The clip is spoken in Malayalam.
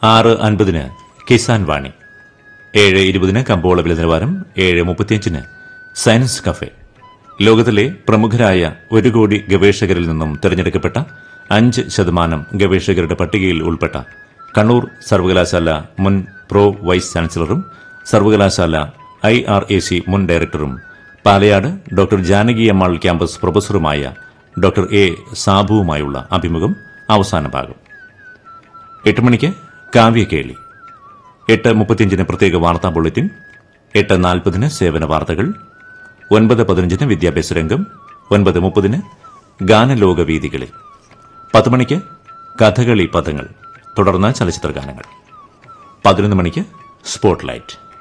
ആറ് അൻപതിന് കിസാൻ വാണി ഏഴ് ഇരുപതിന് കമ്പോള വില നിലവാരം ഏഴ് മുപ്പത്തിയഞ്ചിന് സയൻസ് കഫേ ലോകത്തിലെ പ്രമുഖരായ ഒരു കോടി ഗവേഷകരിൽ നിന്നും തിരഞ്ഞെടുക്കപ്പെട്ട അഞ്ച് ശതമാനം ഗവേഷകരുടെ പട്ടികയിൽ ഉൾപ്പെട്ട കണ്ണൂർ സർവകലാശാല മുൻ പ്രോ വൈസ് ചാൻസലറും സർവകലാശാല ഐ ആർ എ സി മുൻ ഡയറക്ടറും പാലയാട് ഡോക്ടർ ജാനകി അമ്മാൾ ക്യാമ്പസ് പ്രൊഫസറുമായ ഡോക്ടർ എ സാബുവുമായുള്ള അഭിമുഖം അവസാന ഭാഗം എട്ട് മണിക്ക് കാവ്യകേളി എട്ട് മുപ്പത്തിയഞ്ചിന് പ്രത്യേക വാർത്താ ബുള്ളറ്റിൻ എട്ട് നാൽപ്പതിന് സേവന വാർത്തകൾ ഒൻപത് പതിനഞ്ചിന് വിദ്യാഭ്യാസ രംഗം ഒൻപത് മുപ്പതിന് ഗാനലോക വീതികളിൽ പത്ത് മണിക്ക് കഥകളി പദങ്ങൾ തുടർന്ന് ചലച്ചിത്ര ഗാനങ്ങൾ പതിനൊന്ന് മണിക്ക് സ്പോട്ട്ലൈറ്റ്